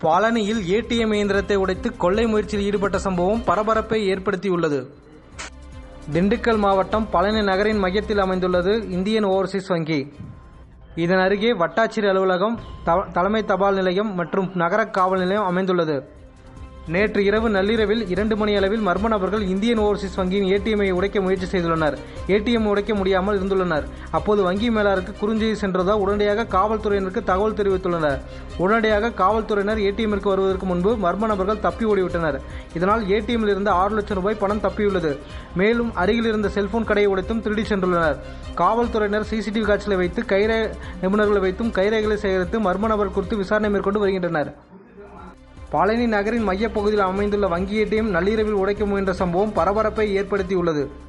பழனியில் ஏடிஎம் இயந்திரத்தை உடைத்து கொள்ளை முயற்சியில் ஈடுபட்ட சம்பவம் பரபரப்பை ஏற்படுத்தியுள்ளது திண்டுக்கல் மாவட்டம் பழனி நகரின் மையத்தில் அமைந்துள்ளது இந்தியன் ஓவர்சீஸ் வங்கி இதன் அருகே வட்டாட்சியர் அலுவலகம் த- தலைமை தபால் நிலையம் மற்றும் நகர காவல் நிலையம் அமைந்துள்ளது நேற்று இரவு நள்ளிரவில் இரண்டு மணி அளவில் மர்ம நபர்கள் இந்தியன் ஓவர்சீஸ் வங்கியின் ஏடிஎம்ஐ உடைக்க முயற்சி செய்துள்ளனர் ஏடிஎம் உடைக்க முடியாமல் இருந்துள்ளனர் அப்போது வங்கி மேலாளருக்கு குறுஞ்செய்தி சென்றதால் உடனடியாக காவல்துறையினருக்கு தகவல் தெரிவித்துள்ளனர் உடனடியாக காவல்துறையினர் ஏடிஎம்மிற்கு வருவதற்கு முன்பு மர்ம நபர்கள் தப்பி ஓடிவிட்டனர் இதனால் ஏடிஎம்மில் இருந்த ஆறு லட்சம் ரூபாய் பணம் தப்பியுள்ளது மேலும் அருகில் இருந்த செல்போன் கடையை உடைத்தும் திருடி சென்றுள்ளனர் காவல்துறையினர் சிசிடிவி காட்சிகளை வைத்து கைரே நிபுணர்களை வைத்தும் கைரேகைகளை சேகரித்து மர்ம நபர் குறித்து விசாரணை மேற்கொண்டு வருகின்றனர் பழனி நகரின் மையப்பகுதியில் அமைந்துள்ள வங்கி ஏடிஎம் நள்ளிரவில் உடைக்க முயன்ற சம்பவம் பரபரப்பை ஏற்படுத்தியுள்ளது